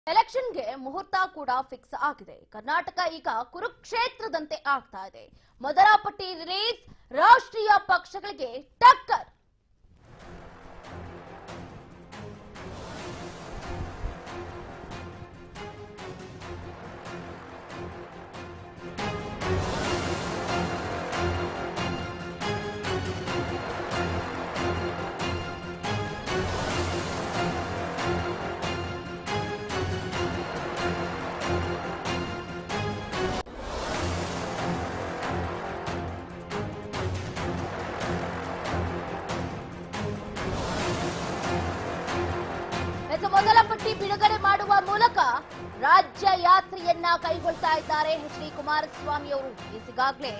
ಎಲೆಕ್ಷನ್ಗೆ ಮುಹೂರ್ತ ಕೂಡ ಫಿಕ್ಸ್ ಆಗಿದೆ ಕರ್ನಾಟಕ ಈಗ ಕುರುಕ್ಷೇತ್ರದಂತೆ ಆಗ್ತಾ ಇದೆ ಮೊದಲ ಪಟ್ಟಿ ರಿಲೀಸ್ ರಾಷ್ಟ್ರೀಯ ಪಕ್ಷಗಳಿಗೆ ಟಕ್ಕರ್ ಇದು ಮೊದಲ ಪಟ್ಟಿ ಬಿಡುಗಡೆ ಮಾಡುವ ಮೂಲಕ ರಾಜ್ಯ ಯಾತ್ರೆಯನ್ನ ಕೈಗೊಳ್ತಾ ಇದ್ದಾರೆ ಎಚ್ ಡಿ ಕುಮಾರಸ್ವಾಮಿ ಅವರು ಈಗಾಗಲೇ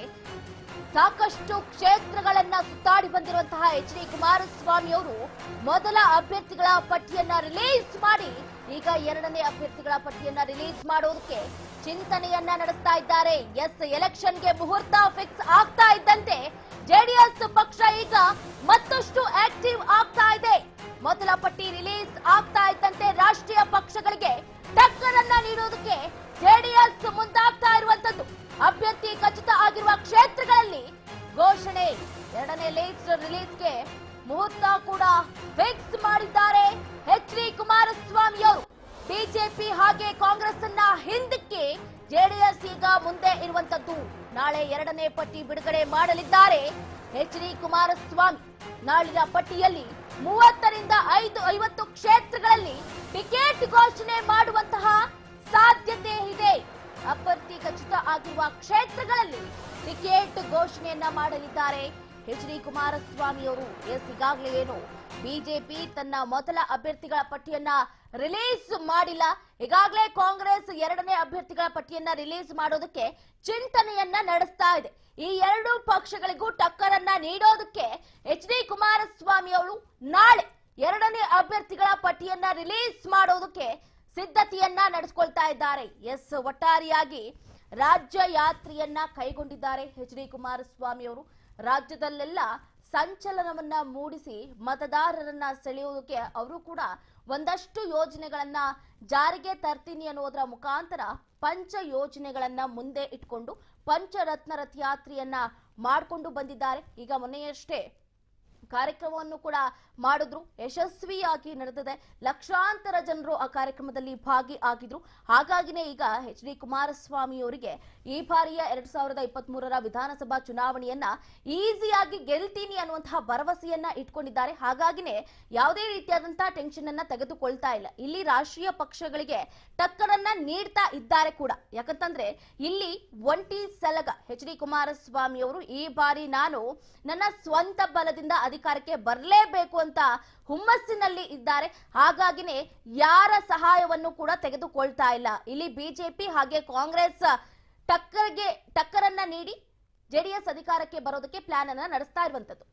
ಸಾಕಷ್ಟು ಕ್ಷೇತ್ರಗಳನ್ನ ಸುತ್ತಾಡಿ ಬಂದಿರುವಂತಹ ಎಚ್ ಡಿ ಕುಮಾರಸ್ವಾಮಿ ಅವರು ಮೊದಲ ಅಭ್ಯರ್ಥಿಗಳ ಪಟ್ಟಿಯನ್ನ ರಿಲೀಸ್ ಮಾಡಿ ಈಗ ಎರಡನೇ ಅಭ್ಯರ್ಥಿಗಳ ಪಟ್ಟಿಯನ್ನ ರಿಲೀಸ್ ಮಾಡೋದಕ್ಕೆ ಚಿಂತನೆಯನ್ನ ನಡೆಸ್ತಾ ಇದ್ದಾರೆ ಎಸ್ ಎಲೆಕ್ಷನ್ಗೆ ಮುಹೂರ್ತ ಫಿಕ್ಸ್ ಆಗ್ತಾ ಇದ್ದಂತೆ ಜೆಡಿಎಸ್ ಪಕ್ಷ ಈಗ ಮತ್ತಷ್ಟು ಆಕ್ಟಿವ್ ಆಗ್ತಾ ಇದೆ ಮೊದಲ ಪಟ್ಟಿ ರಿಲೀಸ್ ಆಗ್ತಾ ಇದ್ದಂತೆ ರಾಷ್ಟ್ರೀಯ ಪಕ್ಷಗಳಿಗೆ ಟಕ್ಕರ್ ಅನ್ನ ನೀಡುವುದಕ್ಕೆ ಜೆಡಿಎಸ್ ಮುಂದಾಗ್ತಾ ಇರುವಂತದ್ದು ಅಭ್ಯರ್ಥಿ ಖಚಿತ ಆಗಿರುವ ಕ್ಷೇತ್ರಗಳಲ್ಲಿ ಘೋಷಣೆ ಎರಡನೇ ಲೀಸ್ಟ್ ರಿಲೀಸ್ಗೆ ಮುಹೂರ್ತ ಕೂಡ ಫಿಕ್ಸ್ ಮಾಡಿದ್ದಾರೆ ಎಚ್ ಡಿ ಕುಮಾರಸ್ವಾಮಿ ಅವರು ಬಿಜೆಪಿ ಹಾಗೆ ಕಾಂಗ್ರೆಸ್ ಅನ್ನ ಹಿಂದಕ್ಕೆ ಜೆಡಿಎಸ್ ಈಗ ಮುಂದೆ ಇರುವಂತದ್ದು ನಾಳೆ ಎರಡನೇ ಪಟ್ಟಿ ಬಿಡುಗಡೆ ಮಾಡಲಿದ್ದಾರೆ ಎಚ್ ಡಿ ಕುಮಾರಸ್ವಾಮಿ ನಾಳಿನ ಪಟ್ಟಿಯಲ್ಲಿ ಮೂವತ್ತರಿಂದ ಐದು ಐವತ್ತು ಕ್ಷೇತ್ರಗಳಲ್ಲಿ ಟಿಕೆಟ್ ಘೋಷಣೆ ಮಾಡುವಂತಹ ಸಾಧ್ಯತೆ ಇದೆ ಅಭ್ಯರ್ಥಿ ಖಚಿತ ಆಗಿರುವ ಕ್ಷೇತ್ರಗಳಲ್ಲಿ ಟಿಕೆಟ್ ಘೋಷಣೆಯನ್ನ ಮಾಡಲಿದ್ದಾರೆ ಎಚ್ ಡಿ ಕುಮಾರಸ್ವಾಮಿ ಅವರು ಎಸ್ ಈಗಾಗಲೇ ಏನು ಬಿಜೆಪಿ ತನ್ನ ಮೊದಲ ಅಭ್ಯರ್ಥಿಗಳ ಪಟ್ಟಿಯನ್ನ ರಿಲೀಸ್ ಮಾಡಿಲ್ಲ ಈಗಾಗಲೇ ಕಾಂಗ್ರೆಸ್ ಎರಡನೇ ಅಭ್ಯರ್ಥಿಗಳ ಪಟ್ಟಿಯನ್ನ ರಿಲೀಸ್ ಮಾಡೋದಕ್ಕೆ ಚಿಂತನೆಯನ್ನ ನಡೆಸ್ತಾ ಇದೆ ಈ ಎರಡು ಪಕ್ಷಗಳಿಗೂ ಟಕ್ಕರ್ ಅನ್ನ ನೀಡೋದಕ್ಕೆ ಎಚ್ ಡಿ ಕುಮಾರಸ್ವಾಮಿ ಅವರು ನಾಳೆ ಎರಡನೇ ಅಭ್ಯರ್ಥಿಗಳ ಪಟ್ಟಿಯನ್ನ ರಿಲೀಸ್ ಮಾಡೋದಕ್ಕೆ ಸಿದ್ಧತೆಯನ್ನ ನಡೆಸ್ಕೊಳ್ತಾ ಇದ್ದಾರೆ ಎಸ್ ಒಟ್ಟಾರೆಯಾಗಿ ರಾಜ್ಯ ಯಾತ್ರೆಯನ್ನ ಕೈಗೊಂಡಿದ್ದಾರೆ ಎಚ್ ಡಿ ಕುಮಾರಸ್ವಾಮಿ ಅವರು ರಾಜ್ಯದಲ್ಲೆಲ್ಲ ಸಂಚಲನವನ್ನ ಮೂಡಿಸಿ ಮತದಾರರನ್ನ ಸೆಳೆಯುವುದಕ್ಕೆ ಅವರು ಕೂಡ ಒಂದಷ್ಟು ಯೋಜನೆಗಳನ್ನ ಜಾರಿಗೆ ತರ್ತೀನಿ ಅನ್ನೋದರ ಮುಖಾಂತರ ಪಂಚ ಯೋಜನೆಗಳನ್ನ ಮುಂದೆ ಇಟ್ಕೊಂಡು ಪಂಚರತ್ನ ರಥಯಾತ್ರೆಯನ್ನ ಮಾಡಿಕೊಂಡು ಬಂದಿದ್ದಾರೆ ಈಗ ಮೊನ್ನೆಯಷ್ಟೇ ಕಾರ್ಯಕ್ರಮವನ್ನು ಕೂಡ ಮಾಡಿದ್ರು ಯಶಸ್ವಿಯಾಗಿ ನಡೆದಿದೆ ಲಕ್ಷಾಂತರ ಜನರು ಆ ಕಾರ್ಯಕ್ರಮದಲ್ಲಿ ಭಾಗಿಯಾಗಿದ್ರು ಹಾಗಾಗಿನೇ ಈಗ ಎಚ್ ಡಿ ಕುಮಾರಸ್ವಾಮಿ ಅವರಿಗೆ ಈ ಬಾರಿಯ ಎರಡ್ ಸಾವಿರದ ಇಪ್ಪತ್ತ್ ಮೂರರ ವಿಧಾನಸಭಾ ಚುನಾವಣೆಯನ್ನ ಈಸಿಯಾಗಿ ಗೆಲ್ತೀನಿ ಅನ್ನುವಂತಹ ಭರವಸೆಯನ್ನ ಇಟ್ಕೊಂಡಿದ್ದಾರೆ ಹಾಗಾಗಿನೇ ಯಾವುದೇ ರೀತಿಯಾದಂತಹ ಟೆನ್ಷನ್ ಅನ್ನ ತೆಗೆದುಕೊಳ್ತಾ ಇಲ್ಲ ಇಲ್ಲಿ ರಾಷ್ಟ್ರೀಯ ಪಕ್ಷಗಳಿಗೆ ಟಕ್ಕರನ್ನ ನೀಡ್ತಾ ಇದ್ದಾರೆ ಕೂಡ ಯಾಕಂತಂದ್ರೆ ಇಲ್ಲಿ ಒಂಟಿ ಸಲಗ ಎಚ್ ಡಿ ಕುಮಾರಸ್ವಾಮಿ ಅವರು ಈ ಬಾರಿ ನಾನು ನನ್ನ ಸ್ವಂತ ಬಲದಿಂದ ಅಧಿಕಾರಕ್ಕೆ ಬರಲೇಬೇಕು ಅಂತ ಹುಮ್ಮಸ್ಸಿನಲ್ಲಿ ಇದ್ದಾರೆ ಹಾಗಾಗಿನೇ ಯಾರ ಸಹಾಯವನ್ನು ಕೂಡ ತೆಗೆದುಕೊಳ್ತಾ ಇಲ್ಲ ಇಲ್ಲಿ ಬಿಜೆಪಿ ಹಾಗೆ ಕಾಂಗ್ರೆಸ್ ಟಕ್ಕರ್ಗೆ ಟಕ್ಕರನ್ನ ನೀಡಿ ಜೆಡಿಎಸ್ ಅಧಿಕಾರಕ್ಕೆ ಬರೋದಕ್ಕೆ ಪ್ಲಾನ್ ಅನ್ನ ನಡೆಸ್ತಾ ಇರುವಂತದ್ದು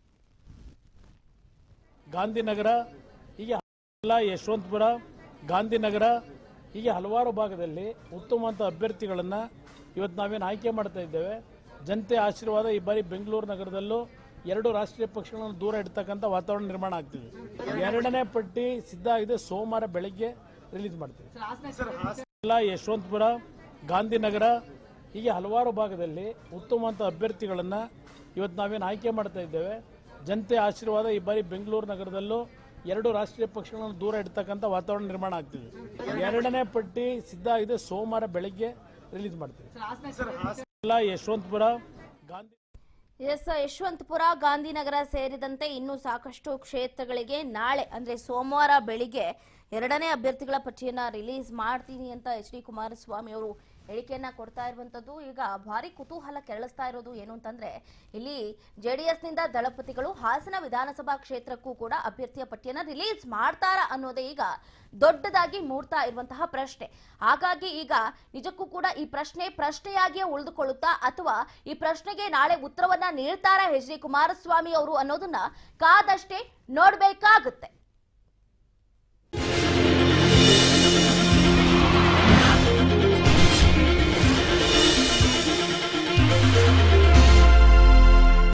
ಗಾಂಧಿನಗರ ಹೀಗೆ ಎಲ್ಲ ಯಶವಂತಪುರ ಗಾಂಧಿನಗರ ಹೀಗೆ ಹಲವಾರು ಭಾಗದಲ್ಲಿ ಉತ್ತಮವಾದ ಅಭ್ಯರ್ಥಿಗಳನ್ನು ಇವತ್ತು ನಾವೇನು ಆಯ್ಕೆ ಮಾಡ್ತಾ ಇದ್ದೇವೆ ಜನತೆ ಆಶೀರ್ವಾದ ಈ ಬಾರಿ ಬೆಂಗಳೂರು ನಗರದಲ್ಲೂ ಎರಡು ರಾಷ್ಟ್ರೀಯ ಪಕ್ಷಗಳನ್ನು ದೂರ ಇಡ್ತಕ್ಕಂಥ ವಾತಾವರಣ ನಿರ್ಮಾಣ ಆಗ್ತಿದೆ ಎರಡನೇ ಪಟ್ಟಿ ಸಿದ್ಧ ಆಗಿದೆ ಸೋಮವಾರ ಬೆಳಗ್ಗೆ ರಿಲೀಸ್ ಮಾಡ್ತೀವಿ ಎಲ್ಲ ಯಶವಂತಪುರ ಗಾಂಧಿನಗರ ಹೀಗೆ ಹಲವಾರು ಭಾಗದಲ್ಲಿ ಉತ್ತಮವಾದ ಅಭ್ಯರ್ಥಿಗಳನ್ನು ಇವತ್ತು ನಾವೇನು ಆಯ್ಕೆ ಮಾಡ್ತಾ ಇದ್ದೇವೆ ಜನತೆ ಆಶೀರ್ವಾದ ಈ ಬಾರಿ ಬೆಂಗಳೂರು ನಗರದಲ್ಲೂ ಎರಡು ರಾಷ್ಟ್ರೀಯ ಪಕ್ಷಗಳನ್ನು ದೂರ ಇಡ್ತಕ್ಕಂಥ ವಾತಾವರಣ ನಿರ್ಮಾಣ ಆಗ್ತಿದೆ ಎರಡನೇ ಪಟ್ಟಿ ಸಿದ್ಧ ಆಗಿದೆ ಸೋಮವಾರ ಬೆಳಗ್ಗೆ ರಿಲೀಸ್ ಮಾಡ್ತೀವಿ ಎಲ್ಲ ಯಶವಂತಪುರ ಗಾಂಧಿ ಎಸ್ ಯಶವಂತಪುರ ಗಾಂಧಿನಗರ ಸೇರಿದಂತೆ ಇನ್ನೂ ಸಾಕಷ್ಟು ಕ್ಷೇತ್ರಗಳಿಗೆ ನಾಳೆ ಅಂದ್ರೆ ಸೋಮವಾರ ಬೆಳಿಗ್ಗೆ ಎರಡನೇ ಅಭ್ಯರ್ಥಿಗಳ ಪಟ್ಟಿಯನ್ನ ರಿಲೀಸ್ ಮಾಡ್ತೀನಿ ಅಂತ ಎಚ್ ಡಿ ಕುಮಾರಸ್ವಾಮಿ ಅವರು ಹೇಳಿಕೆಯನ್ನ ಕೊಡ್ತಾ ಇರುವಂತದ್ದು ಈಗ ಭಾರಿ ಕುತೂಹಲ ಕೆರಳಿಸ್ತಾ ಇರೋದು ಏನು ಅಂತಂದ್ರೆ ಇಲ್ಲಿ ಜೆಡಿಎಸ್ ನಿಂದ ದಳಪತಿಗಳು ಹಾಸನ ವಿಧಾನಸಭಾ ಕ್ಷೇತ್ರಕ್ಕೂ ಕೂಡ ಅಭ್ಯರ್ಥಿಯ ಪಟ್ಟಿಯನ್ನ ರಿಲೀಸ್ ಮಾಡ್ತಾರಾ ಅನ್ನೋದೇ ಈಗ ದೊಡ್ಡದಾಗಿ ಮೂಡ್ತಾ ಇರುವಂತಹ ಪ್ರಶ್ನೆ ಹಾಗಾಗಿ ಈಗ ನಿಜಕ್ಕೂ ಕೂಡ ಈ ಪ್ರಶ್ನೆ ಪ್ರಶ್ನೆಯಾಗಿಯೇ ಉಳಿದುಕೊಳ್ಳುತ್ತಾ ಅಥವಾ ಈ ಪ್ರಶ್ನೆಗೆ ನಾಳೆ ಉತ್ತರವನ್ನ ನೀಡ್ತಾರಾ ಎಚ್ ಡಿ ಕುಮಾರಸ್ವಾಮಿ ಅವರು ಅನ್ನೋದನ್ನ ಕಾದಷ್ಟೇ ನೋಡ್ಬೇಕಾಗುತ್ತೆ